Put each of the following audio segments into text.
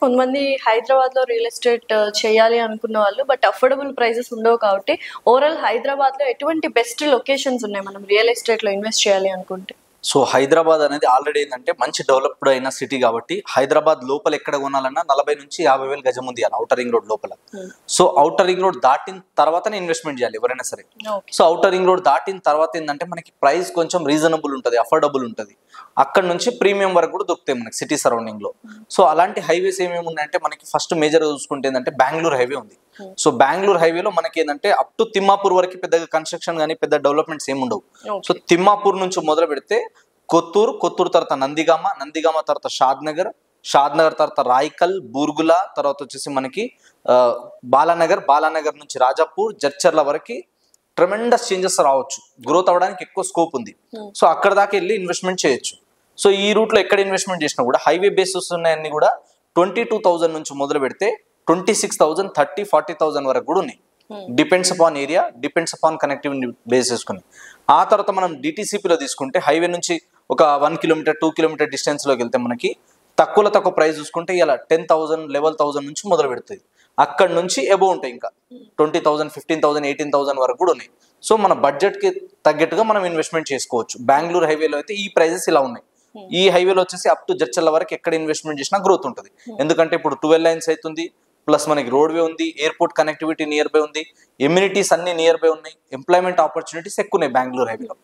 కొంతమంది హైదరాబాద్ లో real estate చేయాలి అనుకున్న వాళ్ళు బట్ అఫోర్డబుల్ ప్రైసెస్ ఉండవు కాబట్టి ఓవరాల్ హైదరాబాద్ లో ఎటువంటి బెస్ట్ లొకేషన్స్ ఉన్నాయి మనం రియల్ ఎస్టేట్ లో ఇన్వెస్ట్ చేయాలి అనుకుంటే సో హైదరాబాద్ అనేది ఆల్రెడీ ఏంటంటే మంచి డెవలప్డ్ అయిన సిటీ కాబట్టి హైదరాబాద్ లోపల ఎక్కడ కొనాలన్నా నలభై నుంచి యాభై వేలు గజం ఉంది అవుటర్ రింగ్ రోడ్ లోపల సో అవుటర్ రింగ్ రోడ్ దాటిన తర్వాతనే ఇన్వెస్ట్మెంట్ చేయాలి ఎవరైనా సరే okay so outer ring road దాటిన తర్వాత ఏంటంటే మనకి ప్రైస్ కొంచెం రీజనబుల్ ఉంటుంది అఫోర్డబుల్ ఉంటుంది అక్కడ నుంచి ప్రీమియం వరకు కూడా దొరుకుతాయి మనకి సిటీ సరౌండింగ్ లో సో అలాంటి హైవేస్ ఏమేమి ఉన్నాయంటే మనకి ఫస్ట్ మేజర్ చూసుకుంటే ఏంటంటే బెంగళూరు హైవే ఉంది సో బెంగళూరు హైవేలో మనకి ఏంటంటే అప్ టు తిమ్మాపూర్ వరకు పెద్దగా కన్స్ట్రక్షన్ కానీ పెద్ద డెవలప్మెంట్స్ ఏమి ఉండవు సో తిమ్మాపూర్ నుంచి మొదలు పెడితే కొత్తూరు కొత్తూరు తర్వాత నందిగామ నందిగామ తర్వాత షాద్ నగర్ షాద్ నగర్ తర్వాత రాయికల్ బూర్గుల తర్వాత వచ్చేసి మనకి ఆ, బాలానగర్ బాలానగర్ నుంచి రాజాపూర్ జడ్చర్ల వరకు ట్రెమెండస్ చేంజెస్ రావచ్చు గ్రోత్ అవ్వడానికి ఎక్కువ స్కోప్ ఉంది సో అక్కడ దాకా వెళ్ళి ఇన్వెస్ట్మెంట్ చేయొచ్చు సో ఈ రూట్లో ఎక్కడ ఇన్వెస్ట్మెంట్ చేసినా కూడా హైవే బేసిస్ ఉన్నాయన్నీ కూడా ట్వంటీ టూ థౌజండ్ నుంచి మొదలు పెడితే twenty six thousand thirty forty thousand వరకు కూడా ఉన్నాయి depends upon area depends upon connectivity base చేసుకుని ఆ తర్వాత మనం డిటీసీపీలో తీసుకుంటే హైవే నుంచి ఒక వన్ కిలోమీటర్ టూ కిలోమీటర్ డిస్టెన్స్లోకి వెళ్తే మనకి తక్కువలో తక్కువ ప్రైస్ చూసుకుంటే ఇలా టెన్ థౌసండ్ లెవెల్ థౌసండ్ నుంచి మొదలు పెడుతుంది అక్కడ నుంచి ఎబో ఉంటాయి ఇంకా twenty thousand fifteen thousand eighteen thousand వరకు కూడా ఉన్నాయి సో మన బడ్జెట్కి తగ్గట్టుగా మనం ఇన్వెస్ట్మెంట్ చేసుకోవచ్చు బెంగళూరు హైవేలో అయితే ఈ ప్రైజెస్ ఇలా ఉన్నాయి ఈ హైవేలో వచ్చేసి అప్ టు జడ్చల్ల వరకు ఎక్కడ ఇన్వెస్ట్మెంట్ చేసినా గ్రోత్ ఉంటుంది ఎందుకంటే ఇప్పుడు ట్వెల్వ్ లైన్స్ అవుతుంది ప్లస్ మనకి రోడ్వే ఉంది ఎయిర్పోర్ట్ కనెక్టివిటీ నియర్ బై ఉంది ఎమ్యూనిటీస్ అన్ని నియర్ బై ఉన్నాయి ఎంప్లాయ్మెంట్ ఆపర్చునిటీస్ ఎక్కువ ఉన్నాయి బెంగళూరు హైవేలో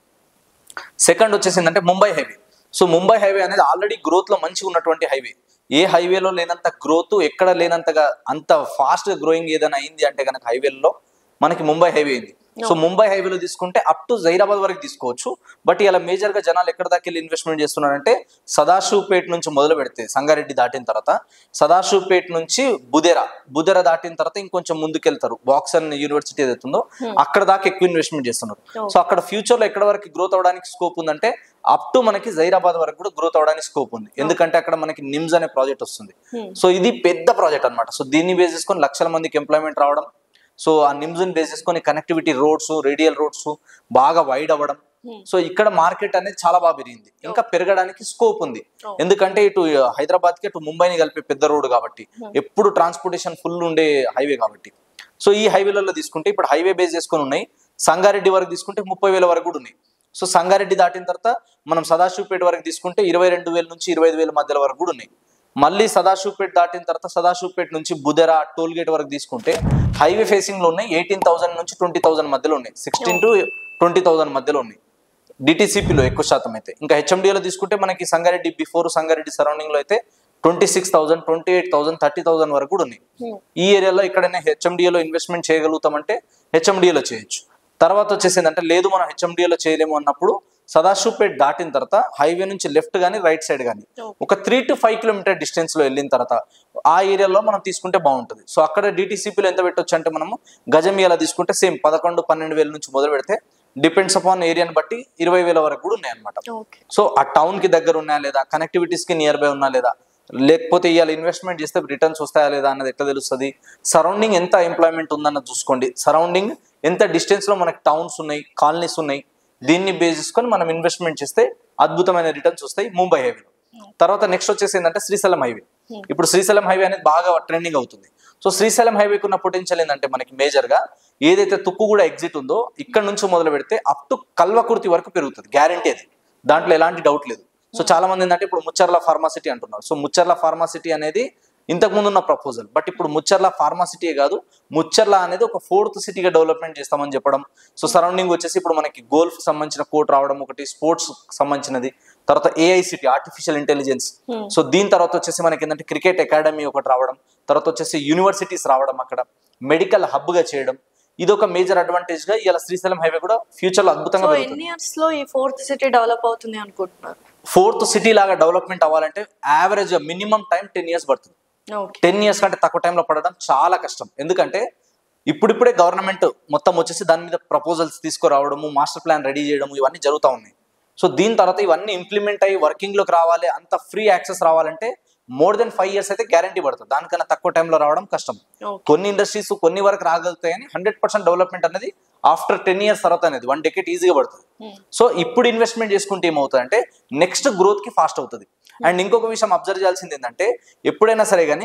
సెకండ్ వచ్చేసి ఏంటంటే Mumbai highway so Mumbai highway అనేది ఆల్రెడీ గ్రోత్ లో మంచిగా ఉన్నటువంటి హైవే ఏ హైవేలో లేనంత గ్రోత్ ఎక్కడ లేనంతగా అంత ఫాస్ట్ గా గ్రోయింగ్ ఏదైనా అయింది అంటే కనుక హైవేలో మనకి ముంబై హైవే అయింది సో ముంబై హైవేలో తీసుకుంటే అప్ టు జైరాబాద్ వరకు తీసుకోవచ్చు బట్ ఇలా మేజర్ గా జనాలు ఎక్కడ దాకా వెళ్ళి ఇన్వెస్ట్మెంట్ చేస్తున్నారంటే సదాశివపేట నుంచి మొదలు పెడితే సంగారెడ్డి దాటిన తర్వాత సదాశివపేట నుంచి బుదెరా బుదెరా దాటిన తర్వాత ఇంకొంచెం ముందుకెళ్తారు బాక్సన్ యూనివర్సిటీ ఏదైతే ఉందో అక్కడ దాకా ఎక్కువ ఇన్వెస్ట్మెంట్ చేస్తున్నారు సో అక్కడ ఫ్యూచర్ లో ఎక్కడ వరకు గ్రోత్ అవడానికి స్కోప్ ఉందంటే అప్ టు మనకి జైరాబాద్ వరకు కూడా గ్రోత్ అవడానికి స్కోప్ ఉంది ఎందుకంటే అక్కడ మనకి నిమ్స్ అనే ప్రాజెక్ట్ వస్తుంది సో ఇది పెద్ద ప్రాజెక్ట్ అన్నమాట సో దీన్ని బేస్ చేసుకొని లక్షల మందికి ఎంప్లాయ్మెంట్ రావడం సో ఆ నిమ్స్ ని బేస్ చేసుకొని కనెక్టివిటీ రోడ్స్ రేడియల్ రోడ్స్ బాగా వైడ్ అవ్వడం సో ఇక్కడ మార్కెట్ అనేది చాలా బాగా పెరిగింది ఇంకా పెరగడానికి స్కోప్ ఉంది ఎందుకంటే ఇటు హైదరాబాద్ కి ఇటు ముంబైని కలిపే పెద్ద రోడ్ కాబట్టి ఎప్పుడు ట్రాన్స్పోర్టేషన్ ఫుల్ ఉండే హైవే కాబట్టి సో ఈ హైవేలలో తీసుకుంటే ఇప్పుడు హైవే బేస్ చేసుకొని ఉన్నాయి సంగారెడ్డి వరకు తీసుకుంటే ముప్పై వేల వరకు కూడా ఉన్నాయి సో సంగారెడ్డి దాటిన తర్వాత మనం సదాశివపేట వరకు తీసుకుంటే ఇరవై రెండు వేల నుంచి ఇరవై ఐదు వేల మధ్యలో వరకు కూడా ఉన్నాయి మళ్ళీ సదాశివపేట దాటిన తర్వాత సదాశివపేట నుంచి బుదెరా టోల్ గేట్ వరకు తీసుకుంటే హైవే ఫేసింగ్ లో ఉన్నాయి ఎయిటీన్ థౌసండ్ నుంచి ట్వంటీ థౌసండ్ మధ్యలో ఉన్నాయి సిక్స్టీన్ టు ట్వంటీ థౌసండ్ మధ్యలో ఉన్నాయి డిటీసీపీలో ఎక్కువ శాతం అయితే ఇంకా హెచ్ఎండిలో తీసుకుంటే మనకి సంగారెడ్డి బిఫోర్ సంగారెడ్డి సరౌండింగ్ లో అయితే twenty six thousand twenty eight thousand thirty thousand వరకు కూడా ఉన్నాయి ఈ ఏరియాలో ఎక్కడైనా హెచ్ఎండిఏలో ఇన్వెస్ట్మెంట్ చేయగలుగుతామంటే హెచ్ఎండిఏలో చేయొచ్చు తర్వాత వచ్చేసి ఏంటంటే లేదు మనం హెచ్ఎండిఏలో చేయలేము అన్నప్పుడు సదాశివపేట్ దాటిన తర్వాత హైవే నుంచి లెఫ్ట్ కానీ రైట్ సైడ్ కానీ ఒక three to five kilometre distance లో వెళ్ళిన తర్వాత ఆ ఏరియాలో మనం తీసుకుంటే బాగుంటుంది సో అక్కడ డిటీసీపీలో ఎంత పెట్టొచ్చు అంటే మనము గజం ఇలా తీసుకుంటే సేమ్ పదకొండు పన్నెండు వేల నుంచి మొదలు పెడితే డిపెండ్స్ అపాన్ ఏరియాని బట్టి ఇరవై వేల వరకు కూడా ఉన్నాయి అనమాట ఓకే సో ఆ టౌన్ కి దగ్గర ఉన్నాయా లేదా కనెక్టివిటీస్ కి నియర్ బై ఉన్నా లేదా లేకపోతే ఇవాళ ఇన్వెస్ట్మెంట్ చేస్తే రిటర్న్స్ వస్తాయా లేదా అన్నది ఎట్లా తెలుస్తుంది సరౌండింగ్ ఎంత ఎంప్లాయ్మెంట్ ఉందన్నది చూసుకోండి సరౌండింగ్ ఎంత డిస్టెన్స్ లో మనకి టౌన్స్ ఉన్నాయి కాలనీస్ ఉన్నాయి దీన్ని బేస్ చేసుకొని మనం ఇన్వెస్ట్మెంట్ చేస్తే అద్భుతమైన రిటర్న్స్ వస్తాయి ముంబై హైవేలో తర్వాత నెక్స్ట్ వచ్చేసి ఏంటంటే శ్రీశైలం హైవే ఇప్పుడు శ్రీశైలం హైవే అనేది బాగా ట్రెండింగ్ అవుతుంది సో శ్రీశైలం హైవేకి ఉన్న పొటెన్షియల్ ఏంటంటే మనకి మేజర్ గా ఏదైతే తుక్కు కూడా ఎగ్జిట్ ఉందో ఇక్కడ నుంచి మొదలు పెడితే అప్ టు కల్వకుర్తి వరకు పెరుగుతుంది గ్యారంటీ అది దాంట్లో ఎలాంటి డౌట్ లేదు సో చాలా మంది ఏంటంటే ఇప్పుడు ముచ్చర్ల ఫార్మాసిటీ అంటున్నారు సో ముచ్చర్ల ఫార్మాసిటీ అనేది ఇంతకు ముందు ఉన్న ప్రపోజల్ బట్ ఇప్పుడు ముచ్చర్ల ఫార్మాసిటీ కాదు ముచ్చర్ల అనేది ఒక ఫోర్త్ సిటీగా డెవలప్మెంట్ చేస్తామని చెప్పడం సో సరౌండింగ్ వచ్చేసి ఇప్పుడు మనకి గోల్ఫ్ సంబంధించిన కోర్ట్ రావడం ఒకటి స్పోర్ట్స్ సంబంధించినది తర్వాత AI city artificial intelligence so దీని తర్వాత వచ్చేసి మనకి ఏంటంటే క్రికెట్ అకాడమీ ఒకటి రావడం తర్వాత వచ్చేసి యూనివర్సిటీస్ రావడం అక్కడ మెడికల్ హబ్ గా చేయడం ఇది ఒక మేజర్ అడ్వాంటేజ్ గా ఇలా శ్రీశైలం హైవే కూడా ఫ్యూచర్ లో అద్భుతంగా సో పెరుగుతుంది ఎన్ని ఇయర్స్ లో ఈ ఫోర్త్ సిటీ డెవలప్ అవుతుంది అనుకుంటున్నారు ఫోర్త్ సిటీ లాగా డెవలప్మెంట్ అవ్వాలంటే average minimum time ten years పడుతుంది ఓకే టెన్ ఇయర్స్ కంటే తక్కువ టైంలో పడడం చాలా కష్టం ఎందుకంటే ఇప్పుడిప్పుడే గవర్నమెంట్ మొత్తం వచ్చేసి దాని మీద ప్రపోజల్స్ తీసుకురావడము మాస్టర్ ప్లాన్ రెడీ చేయడము ఇవన్నీ జరుగుతూ ఉన్నాయి సో దీని తర్వాత ఇవన్నీ ఇంప్లిమెంట్ అయ్యి వర్కింగ్ లోకి రావాలి అంత ఫ్రీ యాక్సెస్ రావాలంటే మోర్ దెన్ ఫైవ్ ఇయర్స్ అయితే గ్యారంటీ పడుతుంది దానికన్నా తక్కువ టైంలో రావడం కష్టం ఓకే కొన్ని ఇండస్ట్రీస్ కొన్ని వరకు రాగలుగుతాయని హండ్రెడ్ పర్సెంట్ డెవలప్మెంట్ అనేది ఆఫ్టర్ టెన్ ఇయర్స్ తర్వాత అనేది వన్ డెకెట్ ఈజీగా పడుతుంది సో ఇప్పుడు ఇన్వెస్ట్మెంట్ చేసుకుంటే ఏమవుతుంది అంటే నెక్స్ట్ గ్రోత్ కి ఫాస్ట్ అవుతుంది అండ్ ఇంకొక విషయం అబ్జర్వ్ చేయాల్సింది ఏంటంటే ఎప్పుడైనా సరే కానీ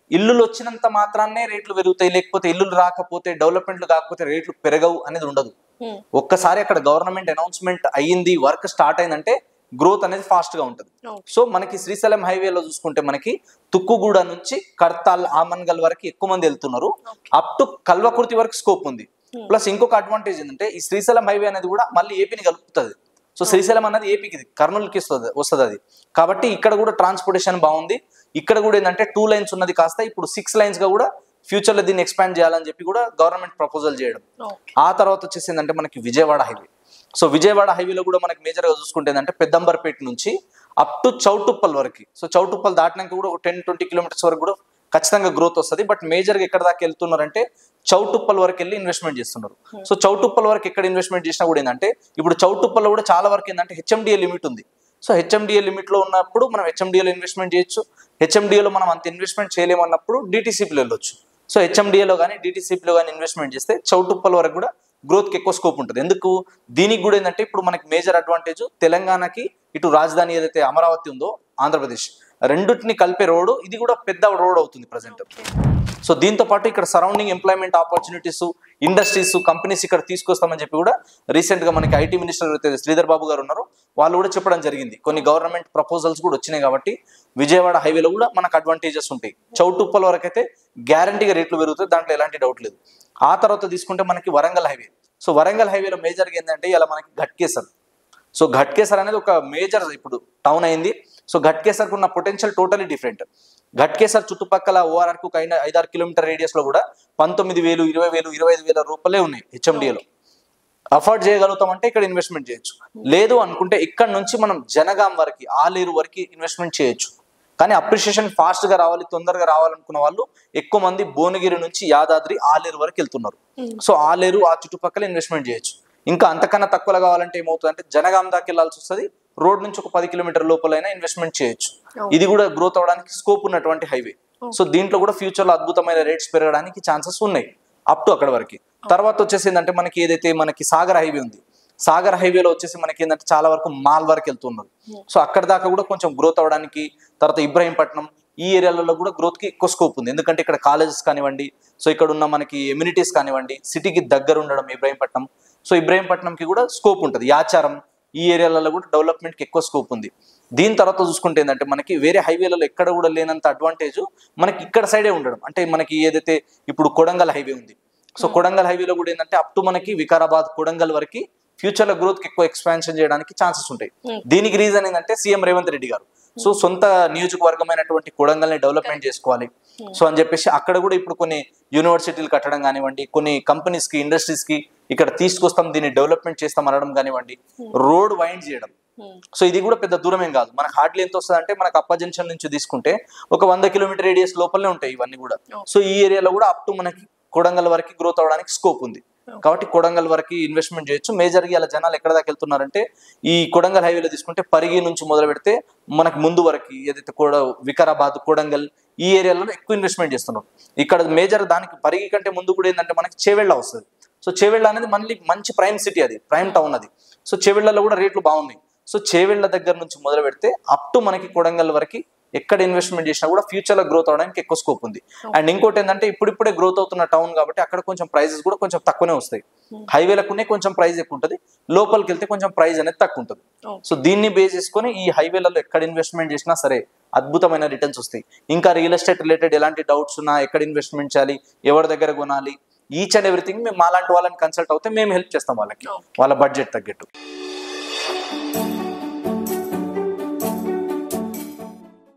ఇల్లులు వచ్చినంత మాత్రాన్నే రేట్లు పెరుగుతాయి లేకపోతే ఇల్లులు రాకపోతే డెవలప్మెంట్లు కాకపోతే రేట్లు పెరగవు అనేది ఉండదు Hmm. ఒక్కసారి అక్కడ గవర్నమెంట్ అనౌన్స్మెంట్ అయ్యింది వర్క్ స్టార్ట్ అయిందంటే గ్రోత్ అనేది ఫాస్ట్ గా ఉంటుంది Okay. సో మనకి శ్రీశైలం హైవేలో చూసుకుంటే మనకి తుక్కుగూడ నుంచి కర్తాల్ ఆమన్గల్ వరకు ఎక్కువ మంది వెళ్తున్నారు అప్ టు కల్వకుర్తి వరకు స్కోప్ ఉంది ప్లస్ ఇంకొక అడ్వాంటేజ్ ఏంటంటే ఈ శ్రీశైలం హైవే అనేది కూడా మళ్ళీ ఏపీని కలుపుతుంది సో శ్రీశైలం అనేది ఏపీకి ఇది, కర్నూలుకి వస్తుంది వస్తుంది అది కాబట్టి ఇక్కడ కూడా ట్రాన్స్పోర్టేషన్ బాగుంది ఇక్కడ కూడా ఏంటంటే టూ లైన్స్ ఉన్నది కాస్త ఇప్పుడు సిక్స్ లైన్స్ గా కూడా ఫ్యూచర్ లో దీన్ని ఎక్స్పాండ్ చేయాలని చెప్పి కూడా గవర్నమెంట్ ప్రపోజల్ చేయడం ఓకే ఆ తర్వాత వచ్చేసి ఏంటంటే మనకి విజయవాడ హైవే సో విజయవాడ హైవేలో కూడా మనకి మేజర్ గా చూసుకుంటే ఏంటంటే పెద్దంబర్పేట నుంచి అప్ టు చౌటుప్పల్ వరకు సో చౌటుప్పల్ దాటినాక కూడా ఒక టెన్ ట్వంటీ కిలోమీటర్స్ వరకు కూడా ఖచ్చితంగా గ్రోత్ వస్తుంది బట్ మేజర్ గా ఎక్కడ దాకా వెళ్తున్నారంటే చౌటుప్పల్ వరకు వెళ్ళి ఇన్వెస్ట్మెంట్ చేస్తున్నారు సో చౌటుప్పల్ వరకు ఎక్కడ ఇన్వెస్ట్మెంట్ చేసినా కూడా ఏంటంటే ఇప్పుడు చౌటుప్పల్లో కూడా చాలా వరకు ఏంటంటే హెచ్ఎండిఏ లిమిట్ ఉంది సో హెచ్ఎండిఏ లిమిట్ లో ఉన్నప్పుడు మనం హెచ్ఎండిఏలో ఇన్వెస్ట్మెంట్ చేయొచ్చు హెచ్ఎండిఏలో మనం అంత ఇన్వెస్ట్మెంట్ చేయలేమన్నప్పుడు డిటీసీపీలో వెళ్ళొచ్చు సో హెచ్ఎండిఏలో కానీ డిటీసీపీలో కానీ ఇన్వెస్ట్మెంట్ చేస్తే చౌటుప్పల్ వరకు కూడా గ్రోత్కి ఎక్కువ స్కోప్ ఉంటుంది ఎందుకు దీనికి కూడా ఏంటంటే ఇప్పుడు మనకి మేజర్ అడ్వాంటేజ్ తెలంగాణకి ఇటు రాజధాని ఏదైతే అమరావతి ఉందో ఆంధ్రప్రదేశ్ రెండింటిని కలిపే రోడ్ ఇది కూడా పెద్ద రోడ్ అవుతుంది ప్రజెంట్ సో దీంతో పాటు ఇక్కడ surrounding employment opportunities industries companies ఇక్కడ తీసుకొస్తామని చెప్పి కూడా రీసెంట్ గా మనకి ఐటీ మినిస్టర్ ఎవరైతే శ్రీధర్ బాబు గారు ఉన్నారో వాళ్ళు కూడా చెప్పడం జరిగింది కొన్ని గవర్నమెంట్ ప్రపోజల్స్ కూడా వచ్చినాయి కాబట్టి విజయవాడ హైవేలో కూడా మనకు అడ్వాంటేజెస్ ఉంటాయి చౌటుప్పల వరకు అయితే గ్యారంటీగా రేట్లు పెరుగుతాయి దాంట్లో ఎలాంటి డౌట్ లేదు ఆ తర్వాత తీసుకుంటే మనకి వరంగల్ హైవే సో వరంగల్ హైవేలో మేజర్గా ఏంటంటే ఇలా మనకి ఘట్కేసర్ సో ఘట్కేసర్ అనేది ఒక మేజర్ ఇప్పుడు టౌన్ అయింది సో ఘట్కేసర్కు ఉన్న పొటెన్షియల్ టోటలీ డిఫరెంట్ ఘట్కేసర్ చుట్టుపక్కల ఓఆర్ఆర్కు ఒక ఐదు ఐదారు కిలోమీటర్ రేడియస్ లో కూడా పంతొమ్మిది వేలు ఇరవై వేలు ఇరవై ఐదు వేల రూపాయలే ఉన్నాయి హెచ్ఎండిఏలో అఫోర్డ్ చేయగలుగుతామంటే ఇక్కడ ఇన్వెస్ట్మెంట్ చేయొచ్చు లేదు అనుకుంటే ఇక్కడ నుంచి మనం జనగాం వరకు ఆలేరు వరకు ఇన్వెస్ట్మెంట్ చేయొచ్చు కానీ అప్రిషియేషన్ ఫాస్ట్ గా రావాలి తొందరగా రావాలనుకున్న వాళ్ళు ఎక్కువ మంది భువనగిరి నుంచి యాదాద్రి ఆలేరు వరకు వెళ్తున్నారు సో ఆలేరు ఆ చుట్టుపక్కల ఇన్వెస్ట్మెంట్ చేయొచ్చు ఇంకా అంతకన్నా తక్కువలో కావాలంటే ఏమవుతుందంటే జనగాం దాకా వెళ్ళాల్సి వస్తుంది రోడ్ నుంచి ఒక పది కిలోమీటర్ లోపలైనా ఇన్వెస్ట్మెంట్ చేయొచ్చు ఇది కూడా గ్రోత్ అవడానికి స్కోప్ ఉన్నటువంటి హైవే సో దీంట్లో కూడా ఫ్యూచర్ లో అద్భుతమైన రేట్స్ పెరగడానికి ఛాన్సెస్ ఉన్నాయి అప్ టు అక్కడ వరకు తర్వాత వచ్చేసి ఏంటంటే మనకి ఏదైతే మనకి సాగర్ హైవే ఉంది సాగర్ హైవేలో వచ్చేసి మనకి ఏంటంటే చాలా వరకు మాల్ వరకు వెళ్తున్నారు సో అక్కడ దాకా కూడా కొంచెం గ్రోత్ అవడానికి తర్వాత ఇబ్రాహీంపట్నం ఈ ఏరియాలలో కూడా గ్రోత్ కి ఎక్కువ స్కోప్ ఉంది ఎందుకంటే ఇక్కడ కాలేజెస్ కానివ్వండి సో ఇక్కడ ఉన్న మనకి ఎమ్యూనిటీస్ కానివ్వండి సిటీకి దగ్గర ఉండడం ఇబ్రాహీంపట్నం సో ఇబ్రాహీంపట్నంకి కూడా స్కోప్ ఉంటుంది యాచారం ఈ ఏరియాలలో కూడా డెవలప్మెంట్ కి ఎక్కువ స్కోప్ ఉంది దీని తర్వాత చూసుకుంటే ఏంటంటే మనకి వేరే హైవేలలో ఎక్కడ కూడా లేనంత అడ్వాంటేజ్ మనకి ఇక్కడ సైడే ఉండడం అంటే మనకి ఏదైతే ఇప్పుడు కొడంగల్ హైవే ఉంది సో కొడంగల్ హైవేలో కూడా ఏంటంటే అప్ టు మనకి వికారాబాద్ కొడంగల్ వరకు ఫ్యూచర్ లో గ్రోత్ కి ఎక్కువ ఎక్స్పాన్షన్ చేయడానికి ఛాన్సెస్ ఉంటాయి Hmm. దీనికి రీజన్ ఏంటంటే సీఎం రేవంత్ రెడ్డి గారు సో సొంత నియోజకవర్గమైనటువంటి కొడంగల్ని డెవలప్మెంట్ చేసుకోవాలి సో అని చెప్పేసి అక్కడ కూడా ఇప్పుడు కొన్ని యూనివర్సిటీలు కట్టడం కానివ్వండి కొన్ని కంపెనీస్ కి ఇండస్ట్రీస్ కి ఇక్కడ తీసుకొస్తాం దీన్ని డెవలప్మెంట్ చేస్తాం అనడం కానివ్వండి రోడ్ వైండ్ చేయడం సో ఇది కూడా పెద్ద దూరమేం కాదు మనకు హార్డ్లీ ఎంత వస్తుంది అంటే మనకు అప్ప జంక్షన్ నుంచి తీసుకుంటే ఒక వంద కిలోమీటర్ రేడియస్ లోపలనే ఉంటాయి ఇవన్నీ కూడా సో ఈ ఏరియాలో కూడా అప్ టు మనకి కొడంగల్ వరకు గ్రోత్ అవడానికి స్కోప్ ఉంది కాబట్టి కొడంగల్ వరకు ఇన్వెస్ట్మెంట్ చేయొచ్చు మేజర్ గా ఇలా జనాలు ఎక్కడ దాకా వెళ్తున్నారంటే ఈ కొడంగల్ హైవేలో తీసుకుంటే పరిగి నుంచి మొదలు పెడితే మనకి ముందు వరకు ఏదైతే కొడ వికారాబాద్ కొడంగల్ ఈ ఏరియాలో ఎక్కువ ఇన్వెస్ట్మెంట్ చేస్తున్నారు ఇక్కడ మేజర్ దానికి పరిగి కంటే ముందు కూడా ఏంటంటే మనకి చేవెళ్ళ వస్తుంది సో చేవెళ్ళ అనేది మళ్ళీ మంచి ప్రైమ్ సిటీ అది ప్రైమ్ టౌన్ అది సో చేవెళ్ళలో కూడా రేట్లు బాగున్నాయి సో చేవెళ్ళ దగ్గర నుంచి మొదలు పెడితే అప్ టు మనకి కొడంగల్ వరకు ఎక్కడ ఇన్వెస్ట్మెంట్ చేసినా కూడా ఫ్యూచర్ లో గ్రోత్ అవడానికి ఎక్కువ స్కోప్ ఉంది అండ్ ఇంకోటి ఏంటంటే ఇప్పుడిప్పుడే గ్రోత్ అవుతున్న టౌన్ కాబట్టి అక్కడ కొంచెం ప్రైజెస్ కూడా కొంచెం తక్కువనే వస్తాయి హైవేలకునే కొంచెం ప్రైస్ ఎక్కువ ఉంటుంది లోపలికి వెళ్తే కొంచెం ప్రైస్ అనేది తక్కువ ఉంటుంది Okay. సో దీన్ని బేస్ చేసుకొని ఈ హైవేలలో ఎక్కడ ఇన్వెస్ట్మెంట్ చేసినా సరే అద్భుతమైన రిటర్న్స్ వస్తాయి ఇంకా రియల్ ఎస్టేట్ రిలేటెడ్ ఎలాంటి డౌట్స్ ఉన్నా ఎక్కడ ఇన్వెస్ట్మెంట్ చేయాలి ఎవరి దగ్గర కొనాలి ఈచ్ అండ్ ఎవ్రీథింగ్ మేము మాలాంటి వాళ్ళని కన్సల్ట్ అవుతే మేము హెల్ప్ చేస్తాం వాళ్ళకి Okay. వాళ్ళ బడ్జెట్ తగ్గట్టు